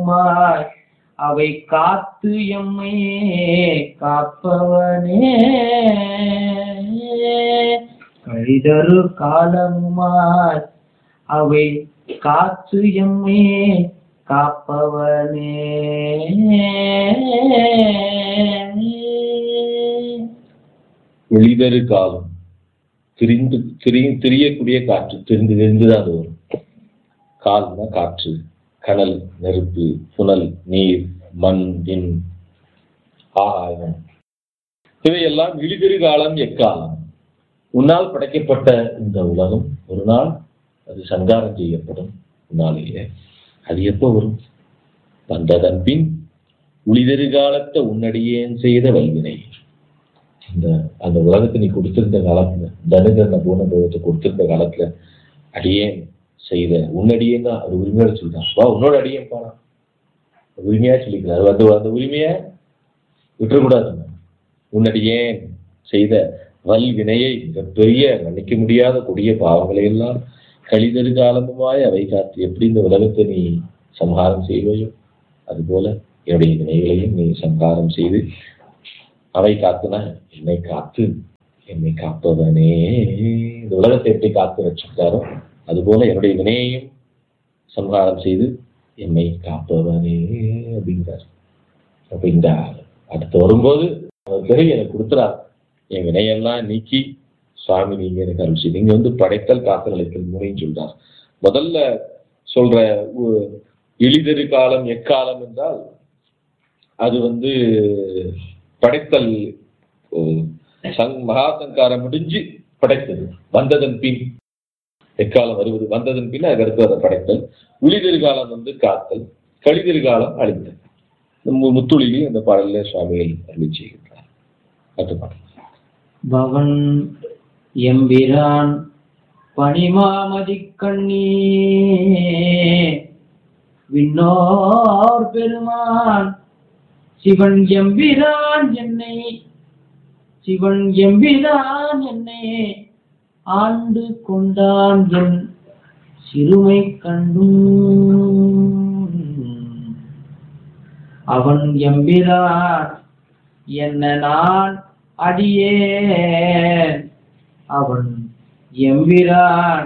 காலமுமாய் அவை காத்து எம்மை காப்பவனே கழிதரு காலமுமாய் அவை காத்து எம்மை காப்பவனே ஒளிதரு காலம் திரிந்து திரி திரியக்கூடிய காற்று திரிந்து திரிந்துதான் அது வரும் கால்னா காற்று கடல் நெருப்பு புனல் நீர் மண் விண் ஆகாயம் இவையெல்லாம் இழிதிரு காலம் எக்காலம் உன்னால் படைக்கப்பட்ட இந்த உலகம் ஒரு நாள் அது சங்காரம் செய்யப்படும் உன்னாலேயே அது எப்போ வரும் வந்ததன் பின் உளிதெரு காலத்தை உன்னடியேன் செய்த வல்வினை இந்த அந்த உலகத்தை நீ கொடுத்திருந்த காலத்துல தனுகரண பூனபோகத்தை கொடுத்திருந்த காலத்துல அடியேன் செய்த உன்னடியேன் தான் அது உரிமையோட சொல்றான் வா உன்னோட அடியேன் பானா உரிமையா சொல்லிக்கிறார் அந்த அந்த உரிமையை விட்டுறக்கூடாது நம்ம. உன்னடியேன் செய்த வல் வினையை மிகப்பெரிய மன்னிக்க முடியாத கொடிய பாவங்களை எல்லாம் கழிதரு காலமுமாய் அவை காத்து எப்படி இந்த உலகத்தை நீ சம்ஹாரம் செய்வாயோ அதுபோல என்னுடைய வினைகளையும் நீ சம்ஹாரம் செய்து அவை காத்துனா என்னை காத்து என்னை காப்பவனே இந்த உலகத்தை எப்படி காத்து வச்சிருக்காரோ அதுபோல என்னுடைய வினையையும் சம்ஹாரம் செய்து என்னை காப்பவனே அப்படிங்கிறார் அப்ப இந்த அடுத்து வரும்போது அவர் பிறகு எனக்கு கொடுத்துறார் என் வினையெல்லாம் நீக்கி சுவாமி நீங்க எனக்கு அருள் செய்து இங்க வந்து படைத்தல் காத்தல் அழைத்தல் மூணையும் சொல்றார் முதல்ல சொல்ற உ- எளிதரு காலம் எக்காலம் என்றால் அது வந்து படைத்தல் ஓ, சங் மகா சங்காரம் முடிஞ்சு படைத்தது வந்ததன் பின் எக்காலம் வருவது வந்ததன் பின் அதுக்கு அடுத்து அதை படைத்தல் உளிதிரு காலம் வந்து காத்தல் கழிதிரு காலம் அழித்தல் இந்த மு- முத்துளிலி அந்த பாடல்ல சுவாமிகள் அருளி செய்கின்றார் அடுத்த பாடல் பவன் எம்பிரான் பனிமாமதி கண்ணீ விண்ணோர் பெருமான் சிவன் எம்பிரான் என்னை சிவன் எம்பிரான் என்னை ஆண்டு கொண்டான் என் சிறுமை கண்டும் அவன் எம்பிரான் என்ன நான் அடியேன் அவன் எம்பிரான்